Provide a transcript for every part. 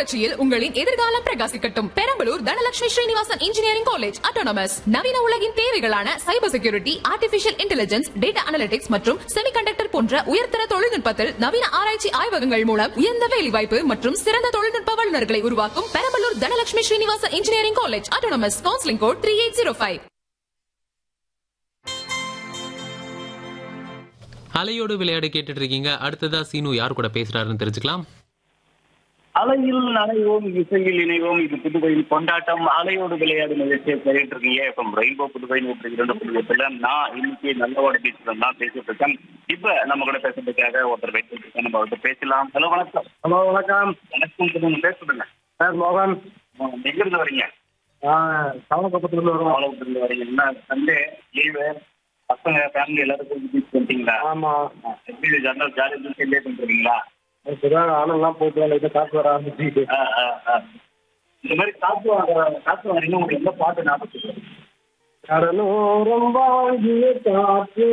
புரட்சியில் உங்களின் எதிர்காலம் பிரகாசிக்கட்டும் Perambalur Dhanalakshmi Srinivasan engineering college autonomous நவீன உலகின் தேவைகளான cyber security artificial intelligence data analytics மற்றும் செமிகண்டக்டர் போன்ற உயர்தர தொழில்நுட்பத்தில் நவீன ஆராய்ச்சி ஆய்வகங்கள் மூலம் உயர்ந்த வேலைவாய்ப்பு மற்றும் சிறந்த தொழில்நுட்ப வல்லுநர்களை உருவாக்கும் Perambalur Dhanalakshmi Srinivasan engineering college autonomous counselling code three eight zero five அலையோடு விளையாடு கேட்டுட்டு இருக்கீங்க அடுத்ததா சீனு யார் கூட பேசுறாருன்னு தெரிஞ்சுக்கலாம் அலையில் நனைவோம் இசையில் இணைவோம் இது புதுவையில் கொண்டாட்டம் அலையோடு விளையாடு நிகழ்ச்சியை கேட்டு இருக்கீங்க இப்போ ரெயின்போ புதுவை நூற்றி இரண்டு புதுவத்துல நான் இன்னைக்கு நல்லவாடு பீச்ல தான் பேசிட்டு இருக்கேன் இப்ப நம்ம கூட பேசுறதுக்காக ஒருத்தர் வெயிட் பண்ணிருக்கேன் நம்ம அவர்கிட்ட பேசலாம் ஹலோ வணக்கம் ஹலோ வணக்கம் வணக்கம் சொல்லுங்க பேசுறேங்க சார் மோகன் எங்க இருந்து வரீங்க சவனக்கப்பத்திலிருந்து வரோம் அவ்வளவு இருந்து வரீங்க என்ன சண்டே லீவு பசங்க ஃபேமிலி எல்லாருக்கும் பீச் பண்ணிட்டீங்களா ஆமா எப்படி ஜன்னல் ஜாலி என்ஜாய் பண்றீங்களா இப்பதான் ஆனெல்லாம் போயிட்டு லைட்டா காசு வர ஆரம்பிச்சு ஆ, ஆ, ஆ. இந்த மாதிரி காசு வாங்க காசு வாங்குறீங்க உங்களுக்கு எந்த பாட்டு ஞாபகத்துக்கு வருது? கடலோரம் வாங்கிய காற்று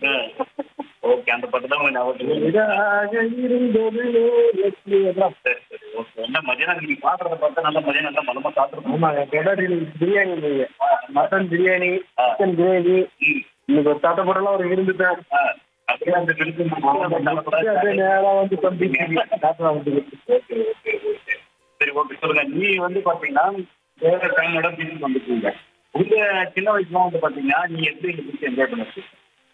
ஓகே அந்த பாட்டு தான் உங்களுக்கு ஞாபகத்துக்கு வருது. இதாக இருந்தது நேரத்தில். அதான். சரி சரி ஓகே என்ன மதியானம் நீங்க பாடுறத பார்த்தா நல்ல மதியானம் நல்லா மலமா சாப்பிட்டுருக்கோம் ஆமா என் பொண்டாட்டி இன்னைக்கு பிரியாணி இருந்தது. மட்டன் பிரியாணி சிக்கன் கிரேவி இன்னைக்கு ஒரு தட்டப்படலாம் ஒரு இருந்துட்டேன் அப்படியே அந்த விழுந்து அப்படியே நேரா வந்து பம்பிச்சு காசு வாங்கிட்டு ஓகே ஓகே ஓகே சரி ஓகே சொல்லுங்க நீ வந்து பாத்தீங்கன்னா வேற டைமோட பீச்சுக்கு வந்துருக்கீங்க உங்க சின்ன வயசுல வந்து பாத்தீங்கன்னா நீ எப்படி இந்த பீச் என்ஜாய் பண்ணிருக்கீங்க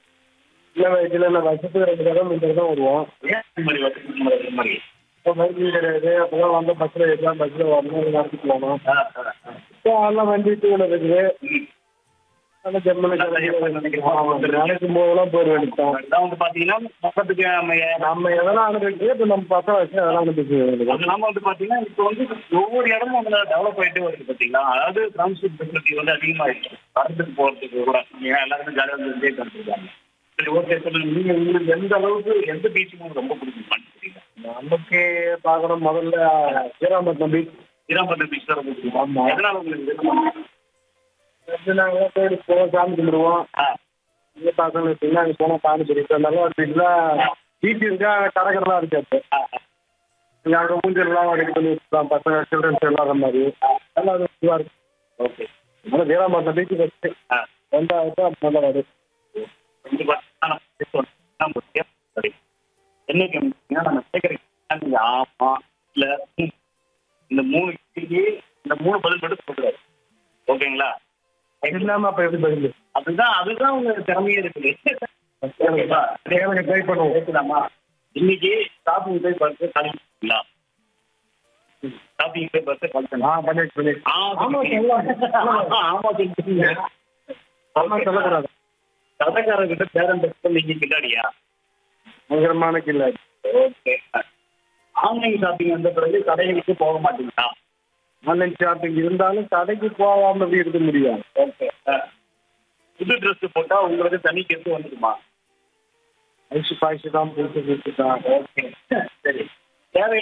சின்ன வயசுல நான் வருஷத்துக்கு ரெண்டு தடவை மூணு தடவை தான் வருவோம் ஏன் இந்த மாதிரி வசதி இந்த மாதிரி இப்போ பைக்கிங் கிடையாது அப்பதான் வந்து பஸ்ல ஏறலாம் பஸ்ல வரணும் நடத்தி போகணும் ஆ, ஆ, ஆ. இப்போ எல்லாம் வண்டி டூ வீலர் இருக்குது ம். நல்ல ஜெர்மனி நல்ல ஜெர்மனி நினைக்கிறேன். நினைக்கும் போதெல்லாம் போர் வேண்டிட்டோம் அதான் வந்து பாத்தீங்கன்னா பக்கத்துக்கு நம்ம ஏ- நம்ம எதனா அனுபவிச்சு இப்போ நம்ம பசங்க வச்சு அதெல்லாம் அனுபவிச்சு அது இல்லாம வந்து பாத்தீங்கன்னா இப்போ வந்து ஒவ்வொரு இடமும் வந்து டெவலப் ஆயிட்டே வருது பாத்தீங்களா அதாவது டிரான்ஸ்போர்ட் ஃபெசிலிட்டி வந்து அதிகமாயிடுச்சு வரதுக்கு போறதுக்கு கூட ஏன்னா எல்லாருமே ஜாலியாக வந்து என்ஜாய் பண்ணிருக்காங்க சரி ஓகே சொல்லுங்க நீங்க உங்களுக்கு எந்த அளவுக்கு எந்த பீச்சுக்கு உங்களுக்கு ரொம்ப பிடிக்கும் தெரியல நமக்கு பார்க்கணும் முதல்ல ஸ்ரீராமபட்னம் பீச் ஈராம்பட்டு பீச் தான் ரொம்ப பிடிக்கும் ஆமா. எதனால உங்களுக்கு இது ரொம்ப பிடிக்கும்? நாங்கள் கோயிலுக்கு போவோம் சாமி கும்பிடுவோம் ஆ, இங்கே பசங்க இருக்குன்னா அங்கே போனால் சாமி கும்பிட்டு நல்லா பீச்சில் பீச் இருக்கா கடற்கரெல்லாம் இருக்காது ஆ, ஆ. இங்கே அங்கே ஊஞ்சல்லாம் ரெடி பண்ணி வச்சுக்கலாம் பசங்க சில்ட்ரன்ஸ் விளாட்ற மாதிரி நல்லா இதுவாக இருக்கும் ஓகே அதனால் வீராம்பட்டினம் பீச் ஃபஸ்ட்டு ஆ ரெண்டாவது நல்லா வரும் வந்து பாத்தீங்கன்னா நம்ம பேசுவோம். நம்ம கேட்போம். சரி. என்ன கேட்பீங்கன்னா நம்ம கேட்கறீங்க நீங்க ஆமா இல்ல ம். இந்த மூணு கேள்வி இந்த மூணு பதில் மட்டும் சொல்றாரு ஓகேங்களா இல்லாமல் அப்போ எப்படி பதில் அதுதான் அதுதான் உங்க திறமையே இருக்குது ஓகேவா? எனக்கு ட்ரை பண்ணுவோம் பேசலாமா இன்னைக்கு ஷாப்பிங் போய் பார்த்து கழிச்சுங்களா ஷாப்பிங் போய் பார்த்து ஆ கழிச்சலாம் பண்ணிட்டு பண்ணிட்டு ஆமா சொல்லலாம் ஆமா சொல்லிட்டீங்க ஆமா சொல்லக்கூடாது கடைக்காரர்கிட்ட பேரம் பேச நீங்க கிட்டாடியா பயங்கரமான கில்ல ஓகே ஆன்லைன் ஷாப்பிங் வந்த பிறகு கடைகளுக்கு போக மாட்டீங்களா ஆன்லைன் ஷாப்பிங் இருந்தாலும் கடைக்கு போகாம எப்படி இருக்க முடியும் ஓகே புது ட்ரெஸ் போட்டா உங்களுக்கு தனி கெட்டு வந்துடுமா ஐசு பாய்ச்சி தான் புதுசு புதுசு தான் ஓகே சரி தேவை